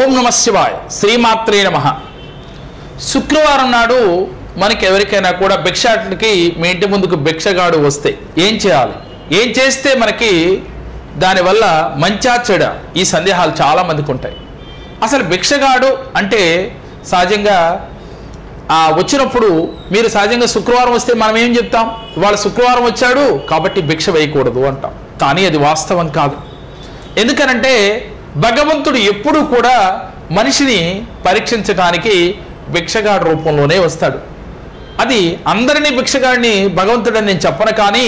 ఓం నమ శివాయ శ్రీమాత్రే నమ శుక్రవారం నాడు మనకి ఎవరికైనా కూడా భిక్షాటనకి మీ ఇంటి ముందుకు భిక్షగాడు వస్తే ఏం చేయాలి ఏం చేస్తే మనకి దానివల్ల మంచా చెడ ఈ సందేహాలు చాలా మందికి ఉంటాయి అసలు భిక్షగాడు అంటే సహజంగా ఆ వచ్చినప్పుడు మీరు సహజంగా శుక్రవారం వస్తే మనం ఏం చెప్తాం ఇవాళ శుక్రవారం వచ్చాడు కాబట్టి భిక్ష వేయకూడదు అంటాం కానీ అది వాస్తవం కాదు ఎందుకనంటే భగవంతుడు ఎప్పుడూ కూడా మనిషిని పరీక్షించడానికి భిక్షగాడు రూపంలోనే వస్తాడు అది అందరినీ భిక్షగాడిని భగవంతుడని నేను చెప్పను కానీ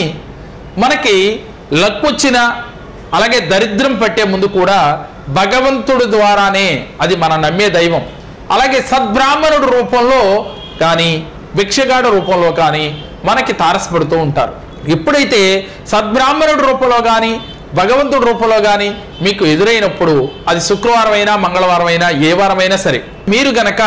మనకి లక్ వచ్చిన అలాగే దరిద్రం పట్టే ముందు కూడా భగవంతుడు ద్వారానే అది మన నమ్మే దైవం అలాగే సద్బ్రాహ్మణుడు రూపంలో కానీ భిక్షగాడు రూపంలో కానీ మనకి తారసపడుతూ ఉంటారు ఎప్పుడైతే సద్బ్రాహ్మణుడు రూపంలో కానీ భగవంతుడి రూపంలో కానీ మీకు ఎదురైనప్పుడు అది శుక్రవారం అయినా మంగళవారం అయినా ఏ వారమైనా సరే మీరు గనక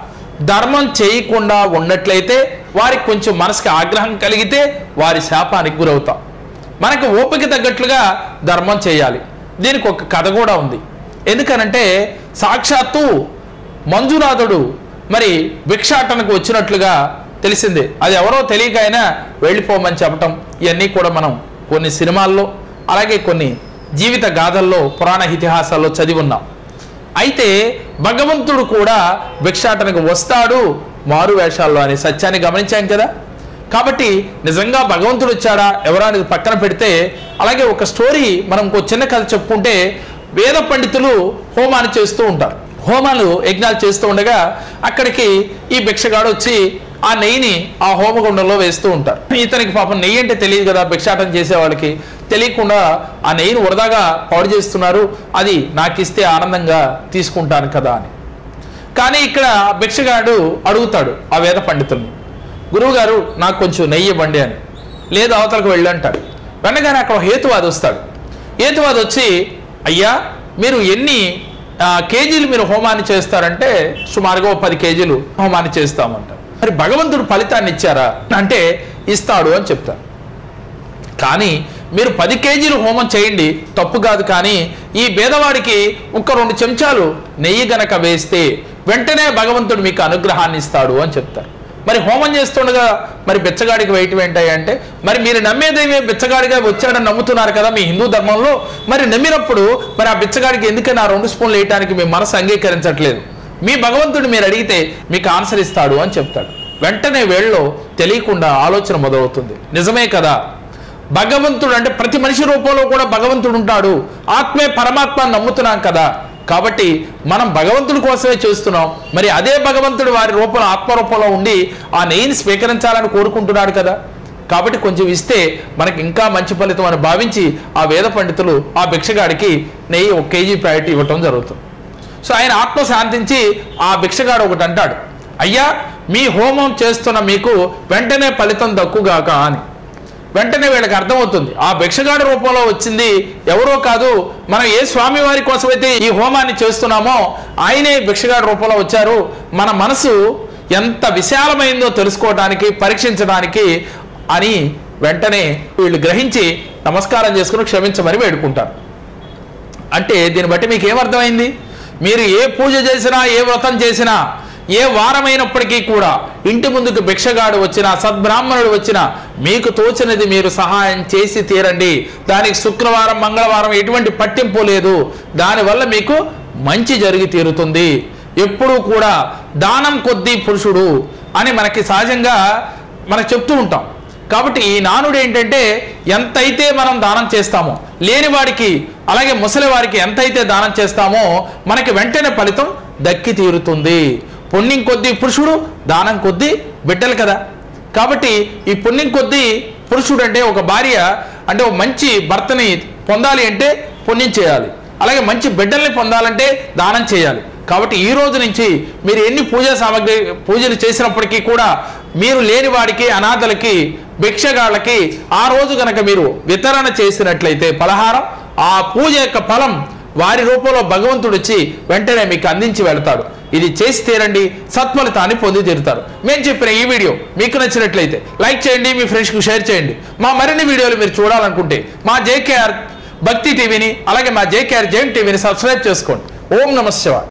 ధర్మం చేయకుండా ఉన్నట్లయితే వారికి కొంచెం మనసుకి ఆగ్రహం కలిగితే వారి శాపానికి గురవుతాం మనకు ఓపిక తగ్గట్లుగా ధర్మం చేయాలి దీనికి ఒక కథ కూడా ఉంది ఎందుకనంటే సాక్షాత్తు మంజునాథుడు మరి భిక్షాటనకు వచ్చినట్లుగా తెలిసిందే అది ఎవరో తెలియక అయినా వెళ్ళిపోమని చెప్పటం ఇవన్నీ కూడా మనం కొన్ని సినిమాల్లో అలాగే కొన్ని జీవిత గాథల్లో పురాణ ఇతిహాసాల్లో చదివి ఉన్నాం అయితే భగవంతుడు కూడా భిక్షాటనకు వస్తాడు మారు వేషాల్లో అనే సత్యాన్ని గమనించాం కదా కాబట్టి నిజంగా భగవంతుడు వచ్చాడా ఎవరా అనేది పక్కన పెడితే అలాగే ఒక స్టోరీ మనం ఇంకో చిన్న కథ చెప్పుకుంటే వేద పండితులు హోమాన్ని చేస్తూ ఉంటారు హోమాలు యజ్ఞాలు చేస్తూ ఉండగా అక్కడికి ఈ భిక్షగాడు వచ్చి ఆ నెయ్యిని ఆ హోమగుండంలో వేస్తూ ఉంటారు ఇతనికి పాపం నెయ్యి అంటే తెలియదు కదా భిక్షాటం చేసే వాళ్ళకి తెలియకుండా ఆ నెయ్యిని వృధాగా పాడు చేస్తున్నారు అది నాకు ఇస్తే ఆనందంగా తీసుకుంటాను కదా అని కానీ ఇక్కడ భిక్షగాడు అడుగుతాడు ఆ వేద పండితుల్ని గురువుగారు నాకు కొంచెం నెయ్యి ఇవ్వండి అని లేదు అవతలకు వెళ్ళి అంటాడు వెనగానే అక్కడ ఒక హేతువాది వస్తాడు హేతువాది వచ్చి అయ్యా మీరు ఎన్ని ఆ, కేజీలు మీరు హోమాన్ని చేస్తారంటే సుమారుగా ఓ పది కేజీలు హోమాన్ని చేస్తామంటారు మరి భగవంతుడు ఫలితాన్ని ఇచ్చారా అంటే ఇస్తాడు అని చెప్తారు కానీ మీరు పది కేజీలు హోమం చేయండి తప్పు కాదు కానీ ఈ భేదవాడికి ఒక రెండు చెంచాలు నెయ్యి గనక వేస్తే వెంటనే భగవంతుడు మీకు అనుగ్రహాన్ని ఇస్తాడు అని చెప్తారు మరి హోమం చేస్తుండగా మరి బిచ్చగాడికి వేయటం ఏంటాయి అంటే మరి మీరు నమ్మేదేమే బిచ్చగాడిగా వచ్చాడని నమ్ముతున్నారు కదా మీ హిందూ ధర్మంలో మరి నమ్మినప్పుడు మరి ఆ బిచ్చగాడికి ఎందుకని ఆ రెండు స్పూన్లు వేయటానికి మీ మనసు అంగీకరించట్లేదు మీ భగవంతుడు మీరు అడిగితే మీకు ఆన్సర్ ఇస్తాడు అని చెప్తాడు వెంటనే వేళ్ళలో తెలియకుండా ఆలోచన మొదలవుతుంది నిజమే కదా భగవంతుడు అంటే ప్రతి మనిషి రూపంలో కూడా భగవంతుడు ఉంటాడు ఆత్మే పరమాత్మ అని నమ్ముతున్నాం కదా కాబట్టి మనం భగవంతుడి కోసమే చేస్తున్నాం మరి అదే భగవంతుడు వారి రూపంలో ఆత్మరూపంలో ఉండి ఆ నెయ్యిని స్వీకరించాలని కోరుకుంటున్నాడు కదా కాబట్టి కొంచెం ఇస్తే మనకి ఇంకా మంచి ఫలితం అని భావించి ఆ వేద పండితులు ఆ భిక్షగాడికి నెయ్యి ఒక కేజీ ప్యాకెట్ ఇవ్వటం జరుగుతుంది సో ఆయన ఆత్మ శాంతించి ఆ భిక్షగాడు ఒకటి అంటాడు అయ్యా మీ హోమం చేస్తున్న మీకు వెంటనే ఫలితం దక్కుగాక అని వెంటనే వీళ్ళకి అర్థమవుతుంది ఆ భిక్షగాడి రూపంలో వచ్చింది ఎవరో కాదు మనం ఏ స్వామి వారి కోసమైతే ఈ హోమాన్ని చేస్తున్నామో ఆయనే భిక్షగాడి రూపంలో వచ్చారు మన మనసు ఎంత విశాలమైందో తెలుసుకోవడానికి పరీక్షించడానికి అని వెంటనే వీళ్ళు గ్రహించి నమస్కారం చేసుకుని క్షమించమని వేడుకుంటారు అంటే దీన్ని బట్టి మీకు ఏమర్థమైంది మీరు ఏ పూజ చేసినా ఏ వ్రతం చేసినా ఏ వారమైనప్పటికీ కూడా ఇంటి ముందుకు భిక్షగాడు వచ్చినా సద్బ్రాహ్మణుడు వచ్చినా మీకు తోచినది మీరు సహాయం చేసి తీరండి దానికి శుక్రవారం మంగళవారం ఎటువంటి పట్టింపు లేదు దానివల్ల మీకు మంచి జరిగి తీరుతుంది ఎప్పుడూ కూడా దానం కొద్దీ పురుషుడు అని మనకి సహజంగా మనకు చెప్తూ ఉంటాం కాబట్టి ఈ నానుడు ఏంటంటే ఎంతైతే మనం దానం చేస్తామో లేని వాడికి అలాగే ముసలి వారికి ఎంతైతే దానం చేస్తామో మనకి వెంటనే ఫలితం దక్కి తీరుతుంది పుణ్యం కొద్దీ పురుషుడు దానం కొద్దీ బిడ్డలు కదా కాబట్టి ఈ పుణ్యం కొద్దీ పురుషుడు అంటే ఒక భార్య అంటే ఒక మంచి భర్తని పొందాలి అంటే పుణ్యం చేయాలి అలాగే మంచి బిడ్డల్ని పొందాలంటే దానం చేయాలి కాబట్టి ఈ రోజు నుంచి మీరు ఎన్ని పూజా సామాగ్రి పూజలు చేసినప్పటికీ కూడా మీరు లేని వాడికి అనాథలకి భిక్షగాళ్ళకి ఆ రోజు కనుక మీరు వితరణ చేసినట్లయితే పలహారం ఆ పూజ యొక్క ఫలం వారి రూపంలో భగవంతుడు వచ్చి వెంటనే మీకు అందించి వెళ్తాడు ఇది చేసి తీరండి సత్ఫలితాన్ని పొంది తీరుతారు మేము చెప్పిన ఈ వీడియో మీకు నచ్చినట్లయితే లైక్ చేయండి మీ ఫ్రెండ్స్కి షేర్ చేయండి మా మరిన్ని వీడియోలు మీరు చూడాలనుకుంటే మా జేకేఆర్ భక్తి టీవీని అలాగే మా జేకేఆర్ జైన్ టీవీని సబ్స్క్రైబ్ చేసుకోండి ఓం నమ శివాయ